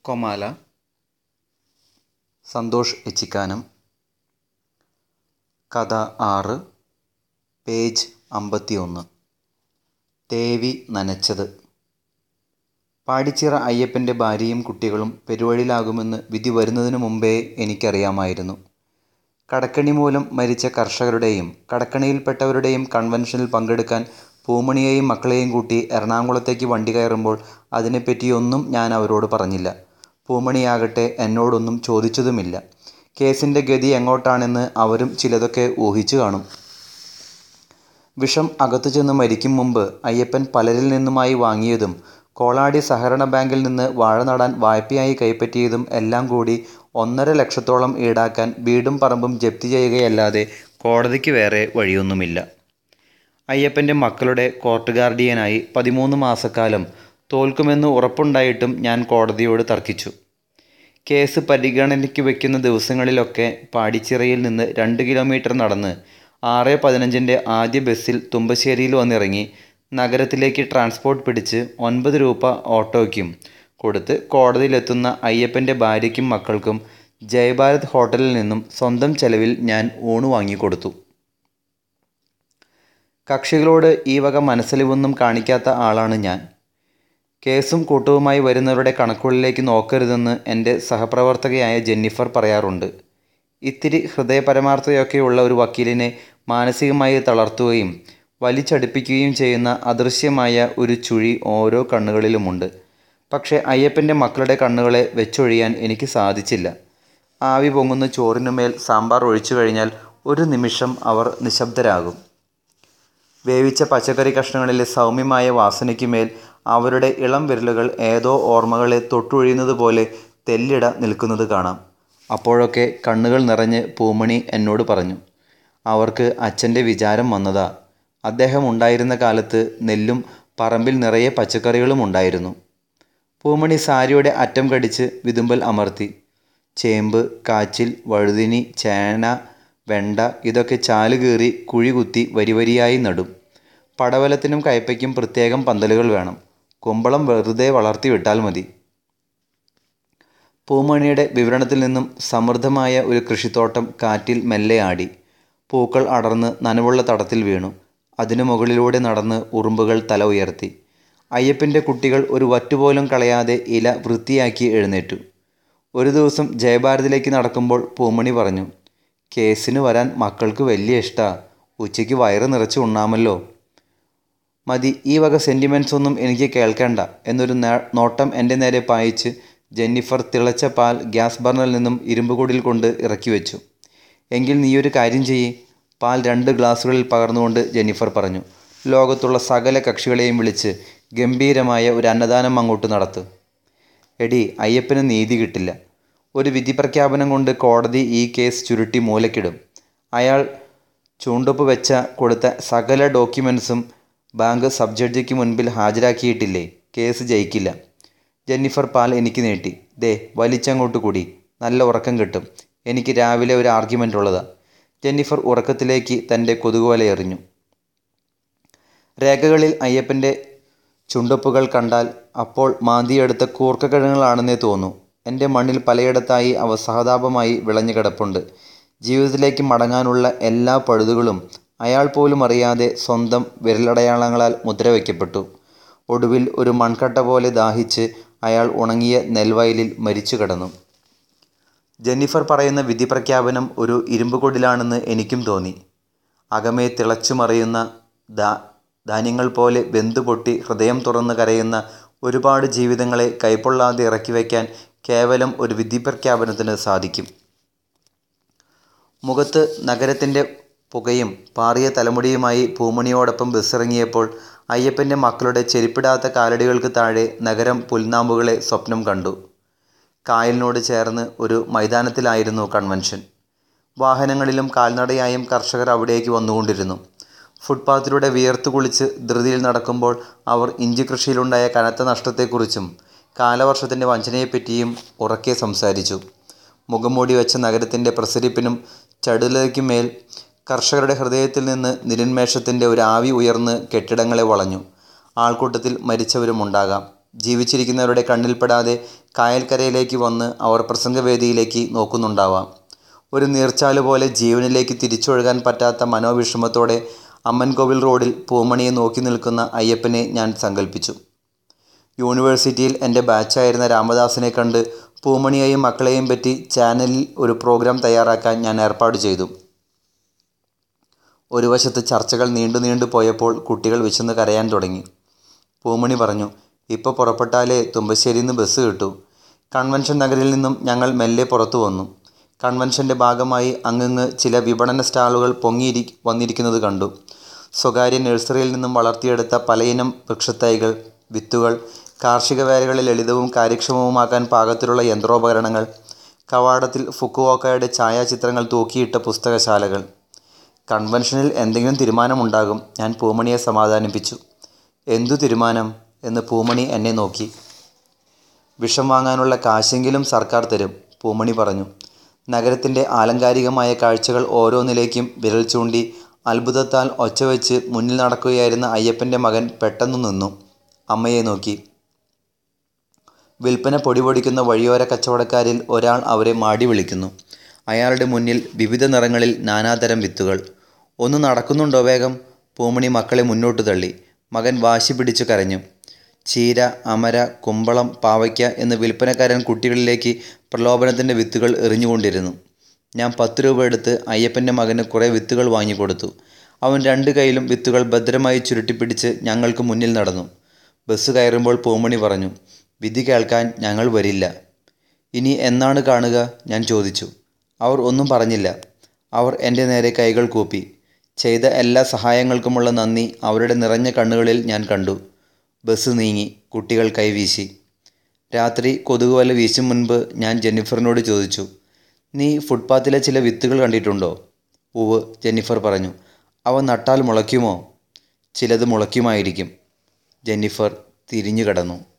Comala Santhosh എച്ചിക്കാനം കഥ ആറ് page അമ്പത്തി ഒന്ന് ദേവി നനച്ചത് പാടിച്ചിറ അയ്യപ്പൻ്റെ ഭാര്യയും കുട്ടികളും പെരുവഴിയിലാകുമെന്ന് വിധി വരുന്നതിനു മുമ്പേ എനിക്കറിയാമായിരുന്നു കടക്കണി മൂലം മരിച്ച കർഷകരുടെയും കടക്കണിയിൽപ്പെട്ടവരുടെയും കൺവെൻഷനിൽ പങ്കെടുക്കാൻ പൂമണിയെയും മക്കളെയും കൂട്ടി എറണാകുളത്തേക്ക് വണ്ടി കയറുമ്പോൾ അതിനെപ്പറ്റിയൊന്നും ഞാൻ അവരോട് പറഞ്ഞില്ല പൂമണിയാകട്ടെ എന്നോടൊന്നും ചോദിച്ചതുമില്ല കേസിൻ്റെ ഗതി എങ്ങോട്ടാണെന്ന് അവരും ചിലതൊക്കെ ഊഹിച്ചു കാണും വിഷം അകത്തു ചെന്ന് മരിക്കും മുമ്പ് അയ്യപ്പൻ പലരിൽ നിന്നുമായി വാങ്ങിയതും കോളാടി സഹകരണ ബാങ്കിൽ നിന്ന് വാഴ നടാൻ വായ്പയായി കൈപ്പറ്റിയതും എല്ലാം കൂടി ഒന്നര ലക്ഷത്തോളം ഈടാക്കാൻ വീടും പറമ്പും ജപ്തി ചെയ്യുകയല്ലാതെ കോടതിക്ക് വേറെ വഴിയൊന്നുമില്ല അയ്യപ്പൻ്റെ മക്കളുടെ കോർട്ട് ഗാർഡിയനായി പതിമൂന്ന് മാസക്കാലം തോൽക്കുമെന്ന് ഉറപ്പുണ്ടായിട്ടും ഞാൻ കോടതിയോട് തർക്കിച്ചു കേസ് പരിഗണനയ്ക്ക് വയ്ക്കുന്ന ദിവസങ്ങളിലൊക്കെ പാടിച്ചിറയിൽ നിന്ന് രണ്ട് കിലോമീറ്റർ നടന്ന് ആറ് പതിനഞ്ചിൻ്റെ ആദ്യ ബസ്സിൽ തുമ്പശ്ശേരിയിൽ വന്നിറങ്ങി നഗരത്തിലേക്ക് ട്രാൻസ്പോർട്ട് പിടിച്ച് ഒൻപത് രൂപ ഓട്ടോയ്ക്കും കൊടുത്ത് കോടതിയിലെത്തുന്ന അയ്യപ്പൻ്റെ ഭാര്യയ്ക്കും മക്കൾക്കും ജയഭാരത് ഹോട്ടലിൽ നിന്നും സ്വന്തം ചെലവിൽ ഞാൻ ഊണ് വാങ്ങിക്കൊടുത്തു കക്ഷികളോട് ഈ വക മനസ്സലിവൊന്നും കാണിക്കാത്ത ആളാണ് ഞാൻ കേസും കൂട്ടവുമായി വരുന്നവരുടെ കണക്കുകളിലേക്ക് നോക്കരുതെന്ന് എൻ്റെ സഹപ്രവർത്തകയായ ജെന്നിഫർ പറയാറുണ്ട് ഇത്തിരി ഹൃദയപരമാർത്ഥതയൊക്കെയുള്ള ഒരു വക്കീലിനെ മാനസികമായി തളർത്തുകയും വലിച്ചടുപ്പിക്കുകയും ചെയ്യുന്ന അദൃശ്യമായ ഒരു ചുഴി ഓരോ കണ്ണുകളിലുമുണ്ട് പക്ഷേ അയ്യപ്പൻ്റെ മക്കളുടെ കണ്ണുകളെ വെച്ചൊഴിയാൻ എനിക്ക് സാധിച്ചില്ല ആവി പൊങ്ങുന്ന ചോറിനുമേൽ സാമ്പാർ ഒഴിച്ചു കഴിഞ്ഞാൽ ഒരു നിമിഷം അവർ നിശബ്ദരാകും വേവിച്ച പച്ചക്കറി കഷ്ണങ്ങളിലെ സൗമ്യമായ വാസനയ്ക്കുമേൽ അവരുടെ ഇളം വിരലുകൾ ഏതോ ഓർമ്മകളെ തൊട്ടൊഴിയുന്നത് പോലെ തെല്ലിട നിൽക്കുന്നത് കാണാം അപ്പോഴൊക്കെ കണ്ണുകൾ നിറഞ്ഞ് പൂമണി എന്നോട് പറഞ്ഞു അവർക്ക് അച്ഛൻ്റെ വിചാരം വന്നതാ അദ്ദേഹം ഉണ്ടായിരുന്ന കാലത്ത് നെല്ലും പറമ്പിൽ നിറയെ പച്ചക്കറികളും ഉണ്ടായിരുന്നു പൂമണി സാരിയുടെ അറ്റം കടിച്ച് വിതുമ്പൽ അമർത്തി ചേമ്പ് കാച്ചിൽ വഴുതിനി ചേന വെണ്ട ഇതൊക്കെ ചാല് കീറി കുഴി കുത്തി വരിവരിയായി നടും പടവലത്തിനും കയ്പയ്ക്കും പ്രത്യേകം പന്തലുകൾ വേണം കുമ്പളം വെറുതെ വളർത്തി വിട്ടാൽ മതി പൂമണിയുടെ വിവരണത്തിൽ നിന്നും സമൃദ്ധമായ ഒരു കൃഷിത്തോട്ടം കാറ്റിൽ മെല്ലെ ആടി പൂക്കൾ അടർന്ന് നനവുള്ള തടത്തിൽ വീണു അതിനു മുകളിലൂടെ നടന്ന് ഉറുമ്പുകൾ തല ഉയർത്തി അയ്യപ്പൻ്റെ കുട്ടികൾ ഒരു വറ്റുപോലും കളയാതെ ഇല വൃത്തിയാക്കി എഴുന്നേറ്റു ഒരു ദിവസം ജയഭാരതിലേക്ക് നടക്കുമ്പോൾ പൂമണി പറഞ്ഞു കേസിന് വരാൻ മക്കൾക്ക് വലിയ ഇഷ്ടാ ഉച്ചയ്ക്ക് വയറ് നിറച്ച് ഉണ്ണാമല്ലോ മതി ഈ വക സെൻറ്റിമെൻറ്റ്സ് ഒന്നും എനിക്ക് കേൾക്കേണ്ട എന്നൊരു നോട്ടം എൻ്റെ നേരെ പായിച്ച് ജെന്നിഫർ തിളച്ച പാൽ ഗ്യാസ് ബർണറിൽ നിന്നും ഇരുമ്പുകൂടിൽ കൊണ്ട് ഇറക്കി വെച്ചു എങ്കിൽ നീയൊരു കാര്യം ചെയ്യ് പാൽ രണ്ട് ഗ്ലാസ്സുകളിൽ പകർന്നുകൊണ്ട് ജെന്നിഫർ പറഞ്ഞു ലോകത്തുള്ള സകല കക്ഷികളെയും വിളിച്ച് ഗംഭീരമായ ഒരു അന്നദാനം അങ്ങോട്ട് നടത്തു എടി അയ്യപ്പന് നീതി കിട്ടില്ല ഒരു വിധി പ്രഖ്യാപനം കൊണ്ട് കോടതി ഈ കേസ് ചുരുട്ടി മൂലക്കിടും അയാൾ ചൂണ്ടൊപ്പ് വെച്ച കൊടുത്ത സകല ഡോക്യുമെൻസും ബാങ്ക് സബ് ജഡ്ജിക്ക് മുൻപിൽ ഹാജരാക്കിയിട്ടില്ലേ കേസ് ജയിക്കില്ല ജെന്നിഫർ പാൽ എനിക്ക് നീട്ടി ദേ വലിച്ചങ്ങോട്ട് കൂടി നല്ല ഉറക്കം കിട്ടും എനിക്ക് രാവിലെ ഒരു ആർഗ്യുമെൻ്റ് ഉള്ളതാ ജെന്നിഫർ ഉറക്കത്തിലേക്ക് തൻ്റെ കൊതുകുവല എറിഞ്ഞു രേഖകളിൽ അയ്യപ്പൻ്റെ ചുണ്ടൊപ്പുകൾ കണ്ടാൽ അപ്പോൾ മാന്തിയെടുത്ത കൂർക്കക്കിഴങ്ങുകളാണെന്നേ തോന്നൂ എൻ്റെ മണ്ണിൽ പലയിടത്തായി അവ സഹതാപമായി വിളഞ്ഞു കിടപ്പുണ്ട് ജീവിതത്തിലേക്ക് മടങ്ങാനുള്ള എല്ലാ പഴുതുകളും അയാൾ പോലും അറിയാതെ സ്വന്തം വിരലടയാളങ്ങളാൽ മുദ്രവയ്ക്കപ്പെട്ടു ഒടുവിൽ ഒരു മൺകട്ട പോലെ ദാഹിച്ച് അയാൾ ഉണങ്ങിയ നെൽവയലിൽ മരിച്ചു കിടന്നു ജെന്നിഫർ പറയുന്ന വിധി പ്രഖ്യാപനം ഒരു ഇരുമ്പുകൊടിലാണെന്ന് എനിക്കും തോന്നി അകമേ തിളച്ചു മറിയുന്ന ദാ ധാന്യങ്ങൾ പോലെ വെന്തുപൊട്ടി ഹൃദയം തുറന്ന് കരയുന്ന ഒരുപാട് ജീവിതങ്ങളെ കൈപ്പൊള്ളാതെ ഇറക്കി വയ്ക്കാൻ കേവലം ഒരു വിധി പ്രഖ്യാപനത്തിന് സാധിക്കും മുഖത്ത് നഗരത്തിൻ്റെ പുകയും പാറിയ തലമുടിയുമായി പൂമണിയോടൊപ്പം ബസ്സിറങ്ങിയപ്പോൾ അയ്യപ്പൻ്റെ മക്കളുടെ ചെരിപ്പിടാത്ത കാലടികൾക്ക് താഴെ നഗരം പുൽനാമ്പുകളെ സ്വപ്നം കണ്ടു കായലിനോട് ചേർന്ന് ഒരു മൈതാനത്തിലായിരുന്നു കൺവെൻഷൻ വാഹനങ്ങളിലും കാൽനടയായും കർഷകർ അവിടേക്ക് വന്നുകൊണ്ടിരുന്നു ഫുട്പാത്തിലൂടെ വിയർത്തു കുളിച്ച് ധൃതിയിൽ നടക്കുമ്പോൾ അവർ ഇഞ്ചി കൃഷിയിലുണ്ടായ കനത്ത നഷ്ടത്തെക്കുറിച്ചും കാലവർഷത്തിൻ്റെ വഞ്ചനയെപ്പറ്റിയും ഉറക്കെ സംസാരിച്ചു മുഖംമൂടി വെച്ച നഗരത്തിൻ്റെ പ്രസരിപ്പിനും ചടുലതയ്ക്കുമേൽ കർഷകരുടെ ഹൃദയത്തിൽ നിന്ന് നിരന്മേഷത്തിൻ്റെ ഒരു ആവി ഉയർന്ന് കെട്ടിടങ്ങളെ വളഞ്ഞു ആൾക്കൂട്ടത്തിൽ മരിച്ചവരുമുണ്ടാകാം ജീവിച്ചിരിക്കുന്നവരുടെ കണ്ണിൽപ്പെടാതെ കായൽക്കരയിലേക്ക് വന്ന് അവർ പ്രസംഗവേദിയിലേക്ക് നോക്കുന്നുണ്ടാവാം ഒരു നീർച്ചാല് പോലെ ജീവനിലേക്ക് തിരിച്ചൊഴുകാൻ പറ്റാത്ത മനോവിഷമത്തോടെ അമ്മൻകോവിൽ റോഡിൽ പൂമണിയെ നോക്കി നിൽക്കുന്ന അയ്യപ്പനെ ഞാൻ സങ്കല്പിച്ചു യൂണിവേഴ്സിറ്റിയിൽ എൻ്റെ ബാച്ചായിരുന്ന രാമദാസിനെ കണ്ട് പൂമണിയെയും മക്കളെയും പറ്റി ചാനലിൽ ഒരു പ്രോഗ്രാം തയ്യാറാക്കാൻ ഞാൻ ഏർപ്പാട് ചെയ്തു ഒരു വശത്ത് ചർച്ചകൾ നീണ്ടു നീണ്ടു പോയപ്പോൾ കുട്ടികൾ വിശന്ന് കരയാൻ തുടങ്ങി പൂമണി പറഞ്ഞു ഇപ്പോൾ പുറപ്പെട്ടാലേ തുമ്പശ്ശേരിയിൽ നിന്ന് ബസ് കിട്ടൂ കൺവെൻഷൻ നഗരിൽ നിന്നും ഞങ്ങൾ മെല്ലെ പുറത്തു വന്നു കൺവെൻഷൻ്റെ ഭാഗമായി അങ്ങങ്ങ് ചില വിപണന സ്റ്റാളുകൾ പൊങ്ങിയിരി വന്നിരിക്കുന്നത് കണ്ടു സ്വകാര്യ നഴ്സറിയിൽ നിന്നും വളർത്തിയെടുത്ത പലയിനം വൃക്ഷത്തൈകൾ വിത്തുകൾ കാർഷിക വേലകളെ ലളിതവും കാര്യക്ഷമവുമാക്കാൻ പാകത്തിലുള്ള യന്ത്രോപകരണങ്ങൾ കവാടത്തിൽ ഫുക്കുവോക്കയുടെ ഛായാചിത്രങ്ങൾ തൂക്കിയിട്ട പുസ്തകശാലകൾ കൺവെൻഷനിൽ എന്തെങ്കിലും തീരുമാനമുണ്ടാകും ഞാൻ പൂമണിയെ സമാധാനിപ്പിച്ചു എന്തു തീരുമാനം എന്ന് പൂമണി എന്നെ നോക്കി വിഷം വാങ്ങാനുള്ള കാശെങ്കിലും സർക്കാർ തരും പൂമണി പറഞ്ഞു നഗരത്തിൻ്റെ ആലങ്കാരികമായ കാഴ്ചകൾ ഓരോന്നിലേക്കും വിരൽ ചൂണ്ടി അത്ഭുതത്താൽ ഒച്ചവെച്ച് മുന്നിൽ നടക്കുകയായിരുന്ന അയ്യപ്പൻ്റെ മകൻ പെട്ടെന്ന് നിന്നു അമ്മയെ നോക്കി വിൽപ്പന പൊടിപൊടിക്കുന്ന വഴിയോര കച്ചവടക്കാരിൽ ഒരാൾ അവരെ മാടി വിളിക്കുന്നു അയാളുടെ മുന്നിൽ വിവിധ നിറങ്ങളിൽ നാനാതരം വിത്തുകൾ ഒന്ന് നടക്കുന്നുണ്ടോ വേഗം പൂമണി മക്കളെ മുന്നോട്ട് തള്ളി മകൻ വാശി പിടിച്ചു കരഞ്ഞു ചീര അമര കുമ്പളം പാവയ്ക്ക എന്ന് വിൽപ്പനക്കാരൻ കുട്ടികളിലേക്ക് പ്രലോഭനത്തിൻ്റെ വിത്തുകൾ എറിഞ്ഞുകൊണ്ടിരുന്നു ഞാൻ പത്ത് രൂപ എടുത്ത് അയ്യപ്പൻ്റെ മകന് കുറേ വിത്തുകൾ വാങ്ങിക്കൊടുത്തു അവൻ രണ്ട് കൈയിലും വിത്തുകൾ ഭദ്രമായി ചുരുട്ടിപ്പിടിച്ച് ഞങ്ങൾക്ക് മുന്നിൽ നടന്നു ബസ് കയറുമ്പോൾ പൂമണി പറഞ്ഞു വിധി കേൾക്കാൻ ഞങ്ങൾ വരില്ല ഇനി എന്നാണ് കാണുക ഞാൻ ചോദിച്ചു അവർ ഒന്നും പറഞ്ഞില്ല അവർ എൻ്റെ നേരെ കൈകൾ കൂപ്പി ചെയ്ത എല്ലാ സഹായങ്ങൾക്കുമുള്ള നന്ദി അവരുടെ നിറഞ്ഞ കണ്ണുകളിൽ ഞാൻ കണ്ടു ബസ് നീങ്ങി കുട്ടികൾ കൈവീശി രാത്രി കൊതുകുവല വീശും മുൻപ് ഞാൻ ജെന്നിഫറിനോട് ചോദിച്ചു നീ ഫുട്പാത്തിലെ ചില വിത്തുകൾ കണ്ടിട്ടുണ്ടോ ഉവ് ജെന്നിഫർ പറഞ്ഞു അവ നട്ടാൽ മുളയ്ക്കുമോ ചിലത് മുളയ്ക്കുമായിരിക്കും ജെന്നിഫർ തിരിഞ്ഞു കടന്നു